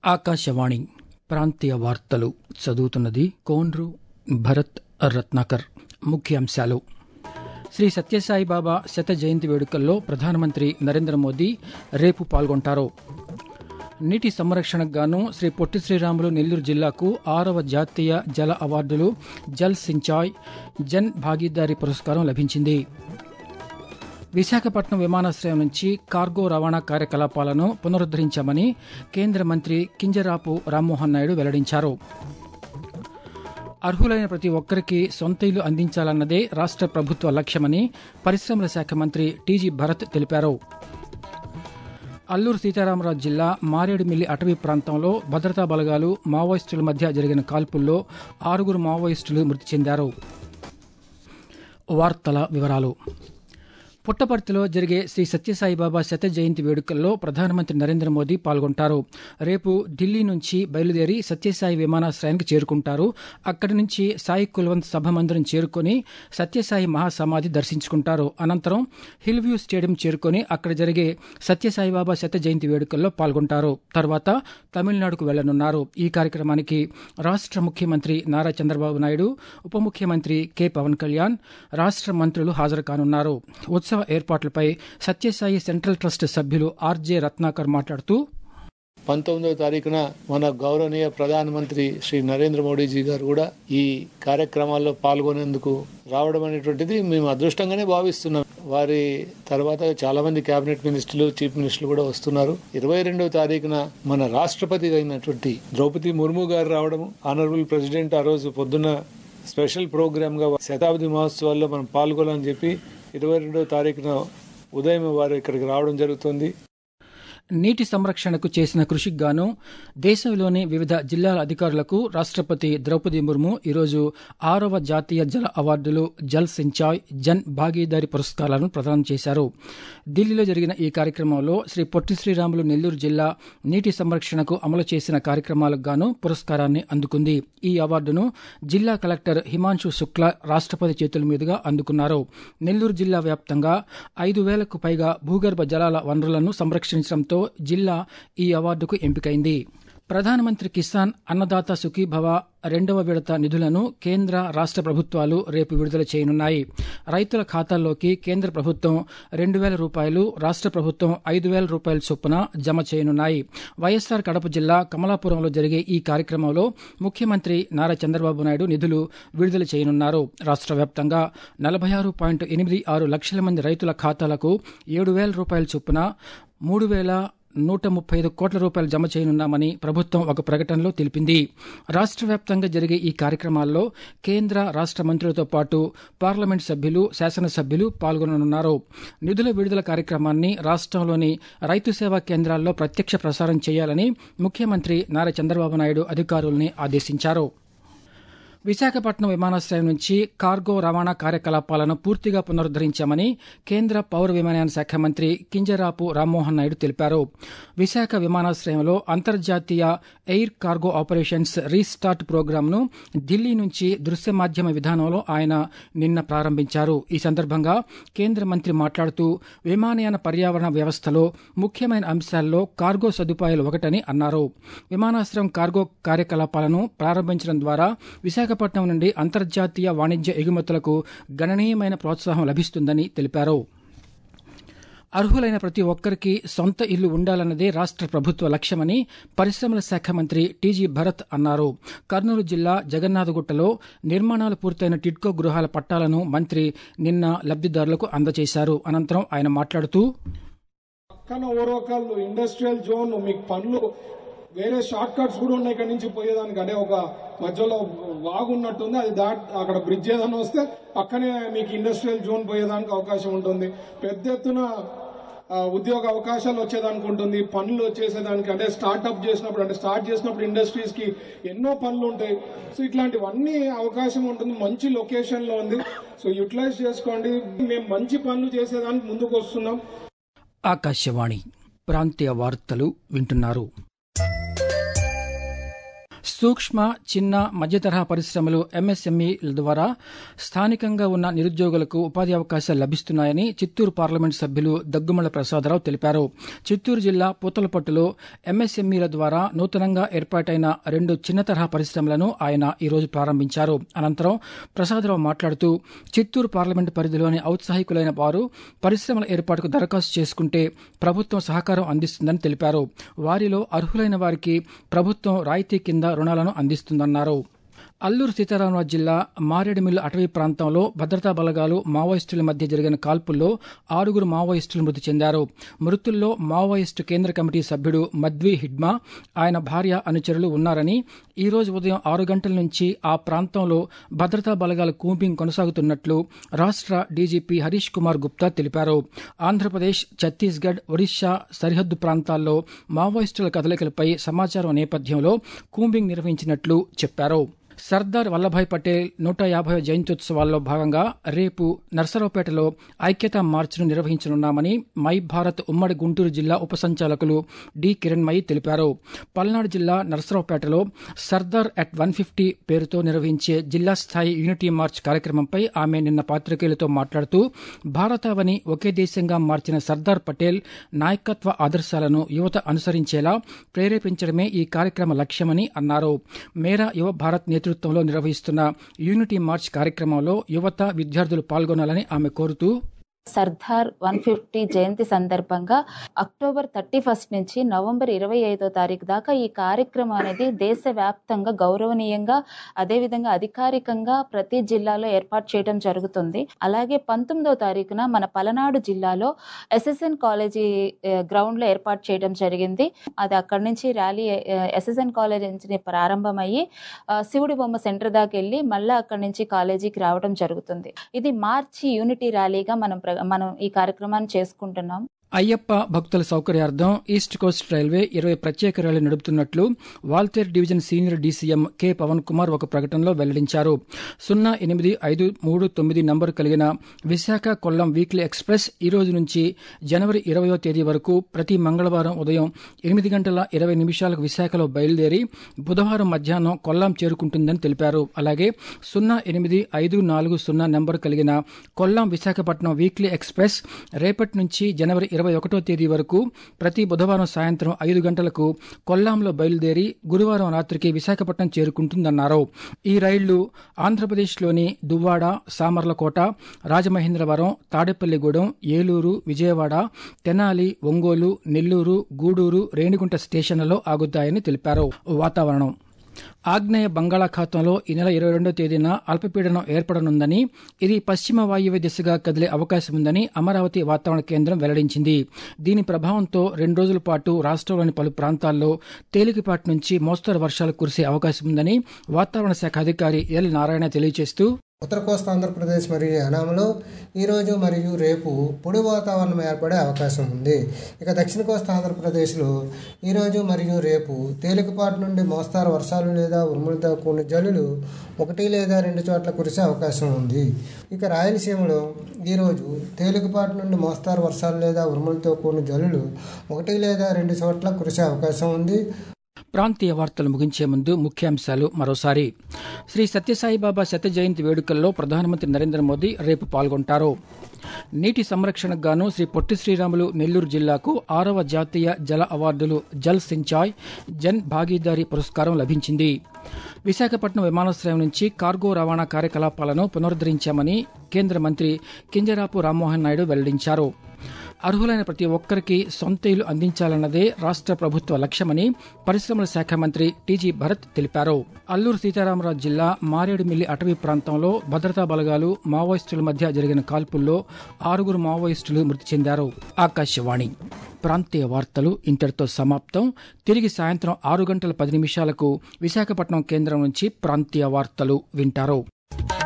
ఆకాశవాణి ప్రాంతీయ వార్తలు చదువుతున్నది కోన్రు భరత్ రత్నాకర్ ముఖ్యాంశాలు శ్రీ సత్యసాయి బాబా శత జయంతి వేడుకల్లో ప్రధానమంత్రి నరేంద్ర మోదీ రేపు పాల్గొంటారు నీటి సంరక్షణకు గాను శ్రీ పొట్టి శ్రీరాములు నెల్లూరు జిల్లాకు ఆరవ జాతీయ జల అవార్డులు జల్ సించాయ్ జన్ భాగీదారీ పురస్కారం లభించింది విశాఖపట్నం విమానాశ్రయం నుంచి కార్గో రవాణా కార్యకలాపాలను పునరుద్దరించామని కేంద్ర మంత్రి కింజరాపు రామ్మోహన్ నాయుడు వెల్లడించారు అర్హులైన ప్రతి ఒక్కరికి సొంత ఇల్లు అందించాలన్నదే రాష్ట్ర ప్రభుత్వ లక్ష్యమని పరిశ్రమల శాఖ మంత్రి టీజీ భరత్ తెలిపారు అల్లూరు సీతారామరాజు జిల్లా మారేడుమిల్లి అటవీ ప్రాంతంలో భద్రతా బలగాలు మావోయిస్టుల మధ్య జరిగిన కాల్పుల్లో ఆరుగురు మావోయిస్టులు మృతి చెందారు వార్తల వివరాలు పుట్టపర్తిలో జరిగే శ్రీ సత్యసాయిబాబా శత జయంతి వేడుకల్లో ప్రధానమంత్రి నరేంద్ర మోదీ పాల్గొంటారు రేపు ఢిల్లీ నుంచి బయలుదేరి సత్యసాయి విమానాశ్రయానికి చేరుకుంటారు అక్కడి నుంచి సాయి కుల్వంత్ సభ మందిరం చేరుకుని సత్యసాయి మహాసమాధి దర్శించుకుంటారు అనంతరం హిల్ వ్యూ స్టేడియం చేరుకుని అక్కడ జరిగే సత్యసాయిబాబా శత జయంతి వేడుకల్లో పాల్గొంటారు తర్వాత తమిళనాడుకు వెళ్లనున్నారు ఈ కార్యక్రమానికి రాష్ట్ర ముఖ్యమంత్రి నారా చంద్రబాబు నాయుడు ఉప ముఖ్యమంత్రి కె పవన్ కళ్యాణ్ రాష్ట్ర మంత్రులు హాజరు కానున్నారు ఉత్సవ ఏర్పాట్లపై సత్యసాయి సెంట్రల్ ట్రస్ట్ సభ్యులు ఆర్జే రత్నాకర్ మాట్లాడుతూ పంతొమ్మిదవ తారీఖున మన గౌరవనీయ ప్రధానమంత్రి శ్రీ నరేంద్ర మోడీజీ గారు కూడా ఈ కార్యక్రమాల్లో పాల్గొనేందుకు రావడం అనేటువంటిది మేము అదృష్టంగానే భావిస్తున్నాం వారి తర్వాత చాలా మంది కేబినెట్ మినిస్టర్లు చీఫ్ మినిస్టర్లు కూడా వస్తున్నారు ఇరవై రెండవ తారీఖున మన రాష్ట్రపతి అయినటువంటి ద్రౌపది ముర్ము గారు రావడం ఆనరబుల్ ప్రెసిడెంట్ ఆ రోజు పొద్దున్న స్పెషల్ ప్రోగ్రామ్ గా శతాబ్ది మహోత్సవాల్లో మనం పాల్గొనాలని చెప్పి ఇరవై రెండవ తారీఖున ఉదయం వారు ఇక్కడికి రావడం జరుగుతుంది నీటి సంరక్షణకు చేసిన కృషికి గాను దేశంలోని వివిధ జిల్లాల అధికారులకు రాష్ట్రపతి ద్రౌపది ముర్ము ఈరోజు ఆరవ జాతీయ జల అవార్డులు జల్ సించాయ్ జన్ భాగీదారీ పురస్కారాలను ప్రదానం చేశారు ఢిల్లీలో జరిగిన ఈ కార్యక్రమంలో శ్రీ పొట్టి శ్రీరాములు నెల్లూరు జిల్లా నీటి సంరక్షణకు అమలు చేసిన కార్యక్రమాలకు గాను పురస్కారాన్ని అందుకుంది ఈ అవార్డును జిల్లా కలెక్టర్ హిమాంశు శుక్లా రాష్ట్రపతి చేతుల మీదుగా అందుకున్నారు నెల్లూరు జిల్లా వ్యాప్తంగా ఐదు వేలకు పైగా భూగర్భ జలాల వనరులను సంరక్షించడంతో జిల్లా ఈ అవార్డుకు ఎంపికైంది ప్రధానమంత్రి కిసాన్ అన్నదాత సుఖీభవ రెండవ విడత నిధులను కేంద్ర రాష్ట్ర ప్రభుత్వాలు రేపు విడుదల చేయనున్నాయి రైతుల ఖాతాల్లోకి కేంద్ర ప్రభుత్వం రెండు వేల రూపాయలు రాష్ట్ర ప్రభుత్వం ఐదు వేల రూపాయల చొప్పున జమ చేయనున్నాయి వైఎస్సార్ కడప జిల్లా కమలాపురంలో జరిగే ఈ కార్యక్రమంలో ముఖ్యమంత్రి నారా చంద్రబాబు నాయుడు నిధులు విడుదల చేయనున్నారు రాష్ట్ర వ్యాప్తంగా నలభై ఆరు పాయింట్ ఎనిమిది ఆరు లక్షల మంది రైతుల ఖాతాలకు ఏడు వేల రూపాయల చొప్పున మూడు వేల నూట ముప్పై ఐదు కోట్ల రూపాయలు జమ చేయనున్నామని ప్రభుత్వం ఒక ప్రకటనలో తెలిపింది రాష్ట్ర వ్యాప్తంగా జరిగే ఈ కార్యక్రమాల్లో కేంద్ర రాష్ట్ర మంత్రులతో పాటు పార్లమెంట్ సభ్యులు శాసనసభ్యులు పాల్గొననున్నారు నిధుల విడుదల కార్యక్రమాన్ని రాష్ట్రంలోని రైతు సేవా కేంద్రాల్లో ప్రత్యక్ష ప్రసారం చేయాలని ముఖ్యమంత్రి నారా చంద్రబాబు నాయుడు అధికారుల్ని ఆదేశించారు విశాఖపట్నం విమానాశ్రయం నుంచి కార్గో రవాణా కార్యకలాపాలను పూర్తిగా పునరుద్దరించామని కేంద్ర పౌర విమానయాన శాఖ మంత్రి కింజరాపు రామ్మోహన్ నాయుడు తెలిపారు విశాఖ విమానాశ్రయంలో అంతర్జాతీయ ఎయిర్ కార్గో ఆపరేషన్స్ రీస్టార్ట్ ప్రోగ్రాంను ఢిల్లీ నుంచి దృశ్య మాధ్యమ విధానంలో ఆయన నిన్న ప్రారంభించారు ఈ సందర్భంగా కేంద్ర మంత్రి మాట్లాడుతూ విమానయాన పర్యావరణ వ్యవస్థలో ముఖ్యమైన అంశాల్లో కార్గో సదుపాయాలు ఒకటని అన్నారు విమానాశ్రయం కార్గో కార్యకలాపాలను ప్రారంభించడం ద్వారా విశాఖ విశాఖపట్నం నుండి అంతర్జాతీయ వాణిజ్య ఎగుమతులకు గణనీయమైన ప్రోత్సాహం లభిస్తుందని తెలిపారు అర్హులైన ప్రతి ఒక్కరికి సొంత ఇల్లు ఉండాలన్నదే రాష్ట్ర ప్రభుత్వ లక్ష్యమని పరిశ్రమల శాఖ మంత్రి టీజీ భరత్ అన్నారు కర్నూలు జిల్లా జగన్నాథగుట్టలో నిర్మాణాలు పూర్తయిన టిడ్కో గృహాల పట్టాలను మంత్రి నిన్న లబ్దిదారులకు అందజేశారు అనంతరం ఆయన మాట్లాడుతూ పక్కన ఓరోకల్లు ఇండస్ట్రియల్ జోన్ మీకు పనులు వేరే షార్ట్ కట్స్ కూడా ఉన్నాయి ఇక్కడ నుంచి పోయేదానికి అంటే ఒక మధ్యలో వాగు ఉన్నట్టుంది అది దాట్ అక్కడ బ్రిడ్జ్ ఏదైనా వస్తే పక్కనే మీకు ఇండస్ట్రియల్ జోన్ పోయేదానికి అవకాశం ఉంటుంది పెద్ద ఎత్తున ఉద్యోగ అవకాశాలు వచ్చేదానికి ఉంటుంది పనులు చేసేదానికి అంటే స్టార్ట్అప్ చేసినప్పుడు అంటే స్టార్ట్ చేసినప్పుడు ఇండస్ట్రీస్ కి ఎన్నో పనులు ఉంటాయి సో ఇట్లాంటివన్నీ అవకాశం ఉంటుంది మంచి లొకేషన్ లో ఉంది సో యూటిలైజ్ చేసుకోండి మేము మంచి పనులు చేసేదానికి ముందుకు వస్తున్నాం ఆకాశవాణి ప్రాంతీయ వార్తలు వింటున్నారు సూక్ష్మ చిన్న మధ్యతరహా పరిశ్రమలు ఎంఎస్ఎంఈల ద్వారా స్థానికంగా ఉన్న నిరుద్యోగులకు ఉపాధి అవకాశాలు లభిస్తున్నాయని చిత్తూరు పార్లమెంటు సభ్యులు దగ్గుమల ప్రసాదరావు తెలిపారు చిత్తూరు జిల్లా పూతలపట్టులో ఎంఎస్ఎంఈల ద్వారా నూతనంగా ఏర్పాటైన రెండు చిన్న తరహా పరిశ్రమలను ఆయన ఈరోజు ప్రారంభించారు అనంతరం ప్రసాదరావు మాట్లాడుతూ చిత్తూరు పార్లమెంటు పరిధిలోని ఔత్సాహికులైన వారు పరిశ్రమల ఏర్పాటుకు దరఖాస్తు చేసుకుంటే ప్రభుత్వం సహకారం అందిస్తుందని తెలిపారు వారిలో అర్హులైన వారికి ప్రభుత్వం రాయితీ కింద రుణాలను అందిస్తుందన్నారు అల్లూరు సీతారామరాజు జిల్లా మారేడుమిల్లు అటవీ ప్రాంతంలో భద్రతా బలగాలు మావోయిస్టుల మధ్య జరిగిన కాల్పుల్లో ఆరుగురు మావోయిస్టులు మృతి చెందారు మృతుల్లో మావోయిస్టు కేంద్ర కమిటీ సభ్యుడు మద్వి హిడ్మా ఆయన భార్య అనుచరులు ఉన్నారని ఈ రోజు ఉదయం ఆరు గంటల నుంచి ఆ ప్రాంతంలో భద్రతా బలగాల కూంబింగ్ కొనసాగుతున్నట్లు రాష్ట్ర డీజీపీ హరీష్ కుమార్ గుప్తా తెలిపారు ఆంధ్రప్రదేశ్ ఛత్తీస్గఢ్ ఒడిశా సరిహద్దు ప్రాంతాల్లో మావోయిస్టుల కదలికలపై సమాచారం నేపథ్యంలో కూంబింగ్ నిర్వహించినట్లు చెప్పారు సర్దార్ వల్లభాయ్ పటేల్ నూట యాభై జయంత్యుత్సవాల్లో భాగంగా రేపు నర్సరావుపేటలో ఐక్యతా మార్చ్ను నిర్వహించనున్నామని మై భారత్ ఉమ్మడి గుంటూరు జిల్లా ఉప సంచాలకులు డి కిరణ్మయి తెలిపారు పల్నాడు జిల్లా నర్సరావుపేటలో సర్దార్ అట్ వన్ ఫిఫ్టీ పేరుతో నిర్వహించే జిల్లా స్థాయి యూనిటీ మార్చ్ కార్యక్రమంపై ఆమె నిన్న పాత్రికేయులతో మాట్లాడుతూ భారతావని ఒకే దేశంగా మార్చిన సర్దార్ పటేల్ నాయకత్వ ఆదర్శాలను యువత అనుసరించేలా ప్రేరేపించడమే ఈ కార్యక్రమ లక్ష్యమని అన్నారు మేరా యువ భారత్ నేతృత్వంలో నిర్వహిస్తున్న యూనిటీ మార్చ్ కార్యక్రమంలో యువత విద్యార్థులు పాల్గొనాలని ఆమె కోరుతూ సర్దార్ వన్ ఫిఫ్టీ జయంతి సందర్భంగా అక్టోబర్ థర్టీ ఫస్ట్ నుంచి నవంబర్ ఇరవై ఐదో తారీఖు దాకా ఈ కార్యక్రమం అనేది దేశవ్యాప్తంగా గౌరవనీయంగా అదేవిధంగా అధికారికంగా ప్రతి జిల్లాలో ఏర్పాటు చేయడం జరుగుతుంది అలాగే పంతొమ్మిదో తారీఖున మన పలనాడు జిల్లాలో ఎస్ఎస్ఎన్ కాలేజీ గ్రౌండ్ లో ఏర్పాటు చేయడం జరిగింది అది అక్కడి నుంచి ర్యాలీ ఎస్ఎస్ఎన్ కాలేజ్ నుంచి ప్రారంభమయ్యి శివుడి బొమ్మ సెంటర్ దాకా వెళ్ళి మళ్ళీ అక్కడి నుంచి కాలేజీకి రావడం జరుగుతుంది ఇది మార్చి యూనిటీ ర్యాలీగా మనం మనం ఈ కార్యక్రమాన్ని చేసుకుంటున్నాం అయ్యప్ప భక్తుల సౌకర్యార్థం ఈస్ట్ కోస్ట్ రైల్వే ఇరవై ప్రత్యేక రైళ్లు నడుపుతున్నట్లు Waltair division senior D C M K Pavan Kumar ఒక ప్రకటనలో వెల్లడించారు సున్నా ఎనిమిది ఐదు మూడు తొమ్మిది నంబరు కలిగిన విశాఖ కొల్లం వీక్లీ ఎక్స్ప్రెస్ ఈ రోజు నుంచి జనవరి ఇరవయో తేదీ వరకు ప్రతి మంగళవారం ఉదయం ఎనిమిది గంటల ఇరవై నిమిషాలకు విశాఖలో బయలుదేరి బుధవారం మధ్యాహ్నం కొల్లాం చేరుకుంటుందని తెలిపారు అలాగే సున్నా ఎనిమిది ఐదు నాలుగు సున్నా నెంబరు కలిగిన కొల్లాం విశాఖపట్నం వీక్లీ ఎక్స్ప్రెస్ రేపటి నుంచి జనవరి ఇరవై ఒకటో తేదీ వరకు ప్రతి బుధవారం సాయంత్రం ఐదు గంటలకు కొల్లాంలో బయలుదేరి గురువారం రాత్రికి విశాఖపట్నం చేరుకుంటుందన్నారు ఈ రైళ్లు ఆంధ్రప్రదేశ్లోని దువ్వాడ సామర్లకోట రాజమహేంద్రవరం తాడేపల్లిగూడెం ఏలూరు విజయవాడ తెనాలి ఒంగోలు నెల్లూరు గూడూరు రేణిగుంట స్టేషన్లలో ఆగుతాయని తెలిపారు వాతావరణం ఆగ్నేయ బంగాళాఖాతంలో ఈ నెల ఇరవై రెండో తేదీన అల్పపీడనం ఏర్పడనుందని ఇది పశ్చిమ వాయువ్య దిశగా కదిలే అవకాశం ఉందని అమరావతి వాతావరణ కేంద్రం వెల్లడించింది దీని ప్రభావంతో రెండు రోజుల పాటు రాష్ట్రంలోని పలు ప్రాంతాల్లో తేలికపాటి నుంచి మోస్తరు వర్షాలు కురిసే అవకాశం ఉందని వాతావరణ శాఖ అధికారి ఎల్ నారాయణ తెలియజేస్తూ ఉత్తర కోస్తా ఆంధ్రప్రదేశ్ మరియు అనామలో ఈరోజు మరియు రేపు పొడి వాతావరణం ఏర్పడే అవకాశం ఉంది ఇక దక్షిణ కోస్తా ఆంధ్రప్రదేశ్లో ఈరోజు మరియు రేపు తేలికపాటి నుండి మోస్తారు వర్షాలు లేదా ఉరుములతో కూడిన జల్లులు ఒకటి లేదా రెండు చోట్ల కురిసే అవకాశం ఉంది ఇక రాయలసీమలో ఈరోజు తేలికపాటి నుండి మోస్తారు వర్షాలు లేదా ఉరుములతో కూడిన జల్లులు ఒకటి లేదా రెండు చోట్ల కురిసే అవకాశం ఉంది ప్రాంతీయ వార్తలు ముగించే ముందు ముఖ్యాంశాలు మరోసారి శ్రీ సత్యసాయిబాబా శత జయంతి వేడుకల్లో ప్రధానమంత్రి నరేంద్ర మోదీ రేపు పాల్గొంటారు నీటి సంరక్షణకు గాను శ్రీ పొట్టి శ్రీరాములు నెల్లూరు జిల్లాకు ఆరవ జాతీయ జల అవార్డులు జల్ సించాయ్ జన్ భాగీదారీ పురస్కారం లభించింది విశాఖపట్నం విమానాశ్రయం నుంచి కార్గో రవాణా కార్యకలాపాలను పునరుద్దరించామని కేంద్ర మంత్రి కింజరాపు రామ్మోహన్ నాయుడు వెల్లడించారు అర్హులైన ప్రతి ఒక్కరికి సొంత ఇల్లు అందించాలన్నదే రాష్ట్ర ప్రభుత్వ లక్ష్యమని పరిశ్రమల శాఖ మంత్రి టీజీ భరత్ తెలిపారు అల్లూరు సీతారామరాజు జిల్లా మారేడుమిల్లి అటవీ ప్రాంతంలో భద్రతా బలగాలు మావోయిస్టుల మధ్య జరిగిన కాల్పుల్లో ఆరుగురు మావోయిస్టులు మృతి చెందారు ఆకాశవాణి ప్రాంతీయ వార్తలు ఇంతటితో సమాప్తం తిరిగి సాయంత్రం ఆరు గంటల పది నిమిషాలకు విశాఖపట్నం కేంద్రం నుంచి ప్రాంతీయ వార్తలు వింటారు